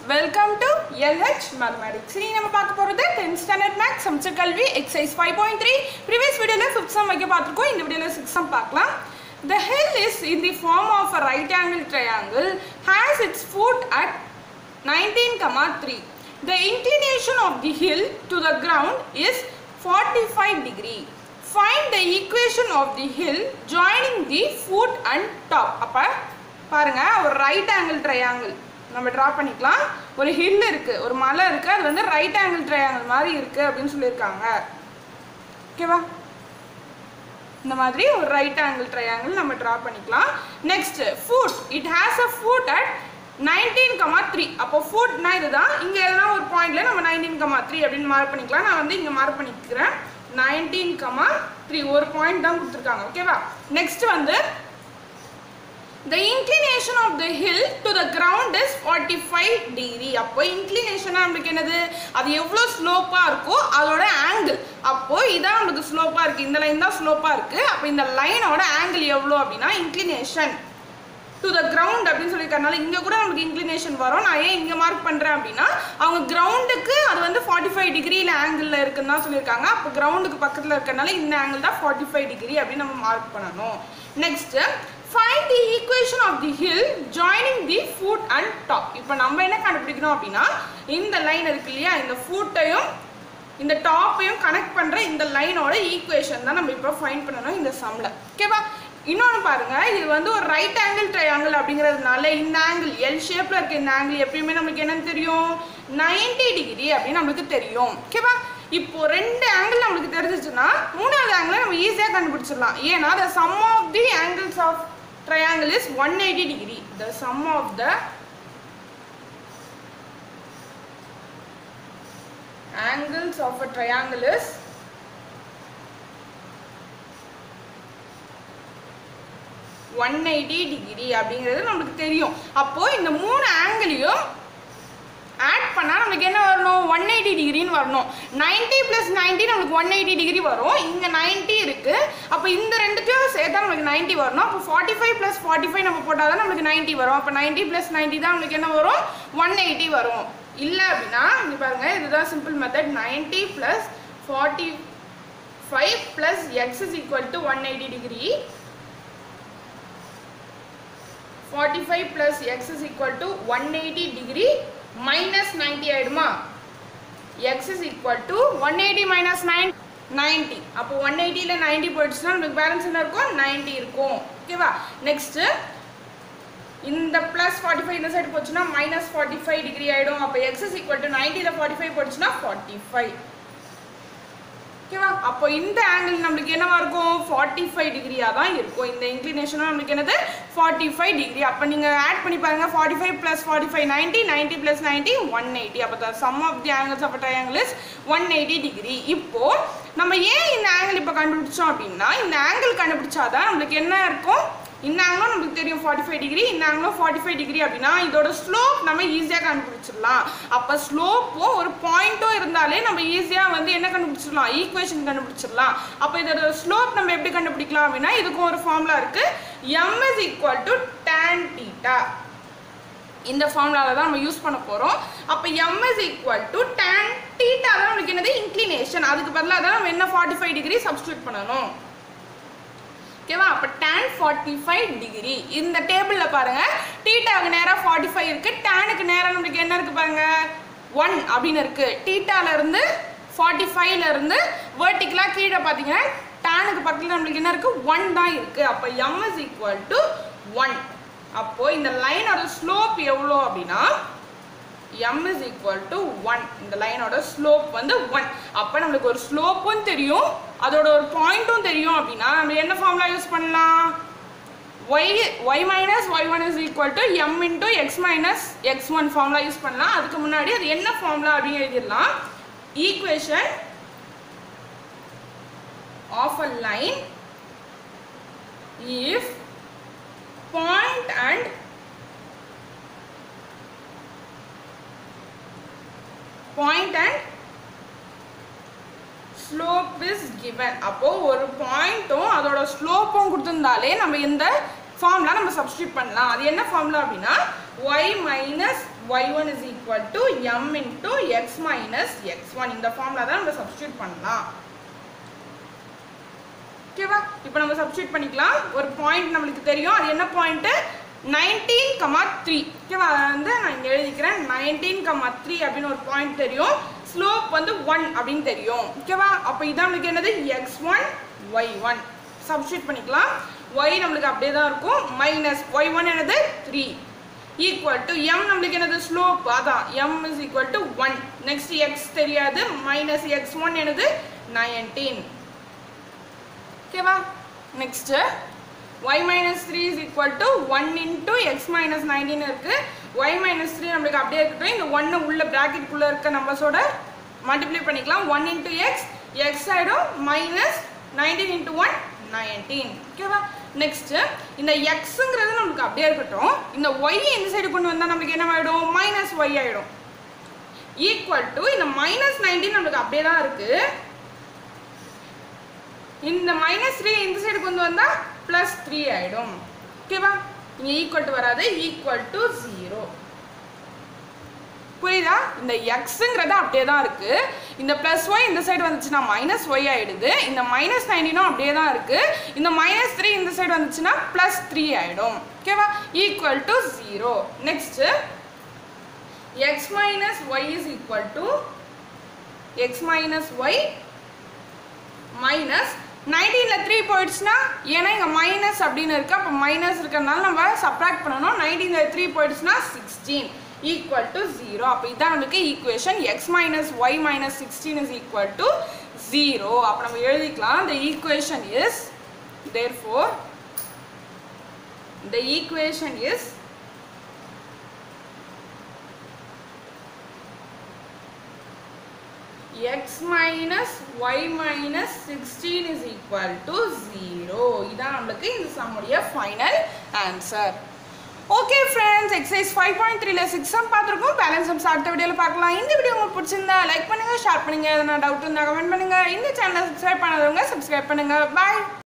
Welcome to LH mathematics நீ நம்ம பார்க்க போகிறது tenth standard maths Samacheer Kalvi exercise five point three previous வீடியோவில் ஃபிஃப்த் சம் வைக்க பார்த்துருக்கோம் இந்த வீடியோவில் சிக்ஸ் சம் பார்க்கலாம் The hill is in the form of a right angle triangle has its foot at 19,3. The inclination of the hill to the ground is 45 degree. Find the equation of the hill joining the foot and top. அப்ப பாருங்க ஒரு right angle triangle நம்ம draw பண்ணிக்கலாம் ஒரு hill இருக்கு ஒரு மலை இருக்கு அது வந்து ரைட் ஆங்கிள் ட்ரையாங்கிள் மாதிரி இருக்கு அப்படின்னு சொல்லியிருக்காங்க ஓகேவா இந்த மாதிரி ஒரு ரைட் ஆங்கிள் ட்ரையாங்கிள் நம்ம ட்ரா பண்ணிக்கலாம் next foot it has a foot at nineteen comma three அப்போ ஃபுட்னா இதுதான் இங்கே எதனா ஒரு பாயிண்ட்ல நம்ம நைன்டீன் கமா த்ரீ அப்படின்னு மார்க் பண்ணிக்கலாம் நான் வந்து இங்கே மார்க் பண்ணிக்கிறேன் நைன்டீன் கமா த்ரீ ஒரு பாயிண்ட் தான் கொடுத்துருக்காங்க ஓகேவா நெக்ஸ்ட் வந்து the inclination of the hill to the ground is 45 degree அப்போ inclination நம்மளுக்கு என்னது அது எவ்வளோ ஸ்லோப்பாக இருக்கோ அதோட ஆங்கிள் அப்போ இதான் நம்மளுக்கு ஸ்லோப்பாக இருக்குது இந்த லைன் தான் ஸ்லோப்பாக இருக்குது அப்போ இந்த லைனோட ஆங்கிள் எவ்வளோ அப்படின்னா inclination டு த கிரவுண்ட் அப்படின்னு சொல்லியிருக்கறனால இங்கே கூட நமக்கு இன்க்ளினேஷன் வரும் நான் ஏன் இங்கே மார்க் பண்ணுறேன் அப்படின்னா அவங்க கிரவுண்டுக்கு அது வந்து ஃபார்ட்டி ஃபைவ் டிகிரியில் ஆங்கிளில் இருக்குன்னு தான் சொல்லியிருக்காங்க அப்போ கிரவுண்டுக்கு பக்கத்தில் இருக்கறனால இந்த ஆங்கிள் தான் ஃபார்ட்டி ஃபைவ் டிகிரி அப்படின்னு நம்ம மார்க் பண்ணணும் next find the equation of the hill joining the foot and top இப்போ நம்ம என்ன கண்டுபிடிக்கணும் அப்படின்னா இந்த லைன் இருக்கு இல்லையா இந்த ஃபுட்டையும் இந்த டாப்பையும் கனெக்ட் பண்ணுற இந்த லைனோட ஈக்குவேஷன் தான் நம்ம இப்போ ஃபைண்ட் பண்ணணும் இந்த சம்மில் ஓகேவா இன்னொன்று பாருங்க இது வந்து ஒரு ரைட் ஆங்கிள் ட்ரையாங்கிள் அப்படிங்கிறதுனால இந்த ஆங்கிள் எல் ஷேப்பில் இருக்க இந்த ஆங்கிள் எப்பயுமே நமக்கு என்னன்னு தெரியும் 90 டிகிரி அப்படின்னு நம்மளுக்கு தெரியும் ஓகேவா இப்போ ரெண்டு ஆங்கிள் நம்மளுக்கு தெரிஞ்சிச்சுன்னா மூணாவது ஆங்கிளை நம்ம ஈஸியாக கண்டுபிடிச்சிடலாம் ஏன்னா the sum of the angles of triangle is 180 degree the sum of the angles of a triangle is one eighty degree அப்படிங்கிறது நம்மளுக்கு தெரியும் அப்போ இந்த மூணு ஆங்கிளையும் ஆட் பண்ணால் நம்மளுக்கு என்ன வரணும் ஒன் எயிட்டி டிகிரின்னு வரணும் நைன்ட்டி ப்ளஸ் நைன்ட்டி நம்மளுக்கு ஒன் எயிட்டி டிகிரி வரும் இங்கே நைன்ட்டி இருக்குது அப்போ இந்த ரெண்டுத்தையும் சேர்த்தா நம்மளுக்கு நைன்ட்டி வரணும் அப்போ forty five plus forty five நம்ம போட்டால் தான் நம்மளுக்கு நைன்ட்டி வரும் அப்போ நைன்ட்டி ப்ளஸ் நைன்ட்டி தான் நம்மளுக்கு என்ன வரும் ஒன் எயிட்டி வரும் இல்லை அப்படின்னா இங்கே பாருங்கள் இதுதான் simple method ninety plus forty five plus x is equal to one eighty degree forty five plus x is equal to one eighty degree minus ninety ஆயிடுமா x is equal to one eighty minus nine ninety அப்போ one எயிட்டியில் ninety போயிடுச்சுன்னா நமக்கு balance என்ன இருக்கும் ninety இருக்கும் ஓகேவா next இந்த ப்ளஸ் ஃபார்ட்டி ஃபைவ் இந்த சைடு போச்சுன்னா மைனஸ் ஃபார்ட்டி ஃபைவ் டிகிரி ஆகிடும் அப்போ எக்ஸ் இஸ் ஈக்குவல் டு நைன்ட்டியில் ஃபார்ட்டி ஃபைவ் போச்சுன்னா ஃபார்ட்டி ஃபைவ் ஓகேவா அப்போ இந்த ஆங்கிள் நம்மளுக்கு என்னவா இருக்கும் ஃபார்ட்டி ஃபைவ் டிகிரியாக தான் இருக்கும் இந்த இன்க்ளினேஷனும் நம்மளுக்கு என்னது ஃபார்ட்டி ஃபைவ் டிகிரி அப்போ நீங்கள் ஆட் பண்ணி பாருங்கள் forty five plus forty five ninety ninety plus ninety one eighty அப்போ தான் sum of the angles of triangle is one eighty degree இப்போது நம்ம ஏன் இந்த ஆங்கிள் இப்போ கண்டுபிடிச்சோம் அப்படின்னா இந்த ஆங்கிள் கண்டுபிடிச்சாதான் நம்மளுக்கு என்ன இருக்கும் இந்த ஆங்கிளும் நமக்கு தெரியும் ஃபார்ட்டி ஃபைவ் டிகிரி இந்த ஆங்கிளும் ஃபார்ட்டி ஃபைவ் டிகிரி அப்படின்னா இதோட ஸ்லோப் நம்ம ஈஸியாக கண்டுபிடிச்சிடலாம் அப்போ ஸ்லோப்பும் ஒரு பாயிண்ட்டும் இருந்தாலே நம்ம ஈஸியாக வந்து என்ன கண்டுபிடிச்சிடலாம் ஈக்குவேஷன் கண்டுபிடிச்சிடலாம் அப்போ இதோட ஸ்லோப் நம்ம எப்படி கண்டுபிடிக்கலாம் அப்படின்னா இதுக்கும் ஒரு ஃபார்முலா இருக்குது m is equal to tan theta இந்த ஃபார்முலாவில் தான் நம்ம யூஸ் பண்ண போகிறோம் அப்போ m is equal to tan theta தான் நமக்கு என்னது இன்க்ளினேஷன் அதுக்கு பதிலாக தான் நம்ம என்ன ஃபார்ட்டி ஃபைவ் டிகிரி சப்ஸ்டியூட் பண்ணணும் ஓகேவா அப்போ டேன் ஃபார்ட்டி ஃபைவ் டிகிரி இந்த டேபிளில் பாருங்கள் டீட்டாவுக்கு நேராக ஃபார்ட்டி ஃபைவ் இருக்குது டேனுக்கு நேராக நம்மளுக்கு என்ன இருக்குது பாருங்கள் ஒன் அப்படின்னு இருக்குது டீட்டாலேருந்து ஃபார்ட்டி ஃபைவ்லேருந்து வேர்ட்டிக்கலாக கீழே பார்த்தீங்கன்னா டேனுக்கு பக்கத்தில் நம்மளுக்கு என்ன இருக்குது ஒன் தான் இருக்குது அப்போ m is equal to one அப்போது இந்த லைனோட ஸ்லோப் எவ்வளோ அப்படின்னா m is equal to 1 இந்த லைனோட ஸ்லோப் வந்து 1 அப்போ நம்மளுக்கு ஒரு ஸ்லோப்பும் தெரியும் அதோட ஒரு பாயிண்ட்டும் தெரியும் அப்படின்னா நம்ம என்ன ஃபார்முலா யூஸ் பண்ணலாம் y y minus y1 is equal to m into x minus x1 formula use பண்ணலாம் அதுக்கு முன்னாடி அது என்ன ஃபார்முலா அப்படின்னு எழுதிடலாம் equation of a line if point and point and slope is given அப்போ ஒரு பாயிண்ட்டும் அதோட ஸ்லோப்பும் கொடுத்துருந்தாலே நம்ம இந்த ஃபார்முலா நம்ம சப்ஸ்டியூட் பண்ணலாம் அது என்ன ஃபார்முலா அப்படின்னா y minus y one is equal to m into x minus x one இந்த ஃபார்மில் தான் நம்ம சப்ஸ்டியூட் பண்ணலாம் ஓகேவா இப்போ நம்ம சப்ஸ்டியூட் பண்ணிக்கலாம் ஒரு பாயிண்ட் நம்மளுக்கு தெரியும் அது என்ன பாயிண்ட்டு நைன்டீன் கமா த்ரீ ஓகேவா அதை வந்து நான் இங்கே எழுதிக்கிறேன் நைன்டீன் கமா த்ரீ அப்படின்னு ஒரு பாயிண்ட் தெரியும் ஸ்லோப் வந்து ஒன் அப்படின்னு தெரியும் ஓகேவா அப்போ இதான் நம்மளுக்கு என்னது x one y one substitute பண்ணிக்கலாம் ஒய் நம்மளுக்கு அப்படியே தான் இருக்கும் மைனஸ் ஒய் ஒன் என்னது த்ரீ ஈக்குவல் டு எம் நம்மளுக்கு என்னது ஸ்லோப் அதான் m is equal to one next x தெரியாது மைனஸ் எக்ஸ் ஒன் என்னது நைன்டீன் ஓகேவா next y minus three is equal to one into x minus nineteen இருக்கு y minus three நம்மளுக்கு அப்படியே இருக்கட்டும் இந்த ஒன்று உள்ள ப்ராக்கெட்டுக்குள்ளே இருக்க நம்பர்ஸோட மல்டிப்ளை பண்ணிக்கலாம் ஒன் இன்டூ எக்ஸ் எக்ஸ் ஆகிடும் minus nineteen into one nineteen ஓகேவா நெக்ஸ்ட் இந்த எக்ஸுங்கிறது நம்மளுக்கு அப்படியே இருக்கட்டும் இந்த ஒய் இந்த சைடு கொண்டு வந்தால் நம்மளுக்கு என்ன ஆகிடும் மைனஸ் ஒய் ஆகிடும் ஈக்குவல் டு இந்த மைனஸ் நைன்டீன் நம்மளுக்கு அப்படியே தான் இருக்குது இந்த மைனஸ் த்ரீ இந்த சைடு கொண்டு வந்தால் ப்ளஸ் த்ரீ ஆகிடும் ஓகேவா இங்கே ஈக்குவல் டு வராது ஈக்குவல் டு ஜீரோ புரியுதா இந்த எக்ஸுங்கிறது அப்படியே தான் இருக்கு இந்த ப்ளஸ் ஒய் இந்த சைடு வந்துச்சுன்னா மைனஸ் ஒய் ஆயிடுது இந்த மைனஸ் நைன்டீனும் அப்படியே தான் இருக்கு இந்த மைனஸ் த்ரீ இந்த சைடு வந்துச்சுன்னா ப்ளஸ் த்ரீ ஆயிடும் ஓகேவா equal to zero next x minus y is equal to x minus y minus நைன்டீனில் த்ரீ போயிடுச்சுன்னா ஏன்னா இங்கே மைனஸ் அப்படின்னு இருக்கு அப்போ மைனஸ் இருக்கிறதுனால நம்ம சப்ராக்ட் பண்ணணும் நைன்டீனில் த்ரீ போயிடுச்சுன்னா சிக்ஸ்டீன் ஈக்குவல் டு ஜீரோ அப்போ இதான் நமக்கு equation x minus y minus sixteen is equal to zero அப்போ நம்ம எழுதிக்கலாம் the equation is therefore the equation is x minus y minus 16 is equal to 0 இதான் நம்மளுக்கு இந்த சம்முடைய final answer okay friends exercise five point த்ரீல six sum பார்த்துருக்கோம் balance sums அடுத்த வீடியோவில் பார்க்கலாம் இந்த வீடியோ உங்களுக்கு பிடிச்சிருந்தா லைக் பண்ணுங்க ஷேர் பண்ணுங்க எதனா டவுட் இருந்தால் கமெண்ட் பண்ணுங்க இந்த சேனலை சப்ஸ்கிரைப் பண்ணாதவங்க சப்ஸ்கிரைப் பண்ணுங்க பாய்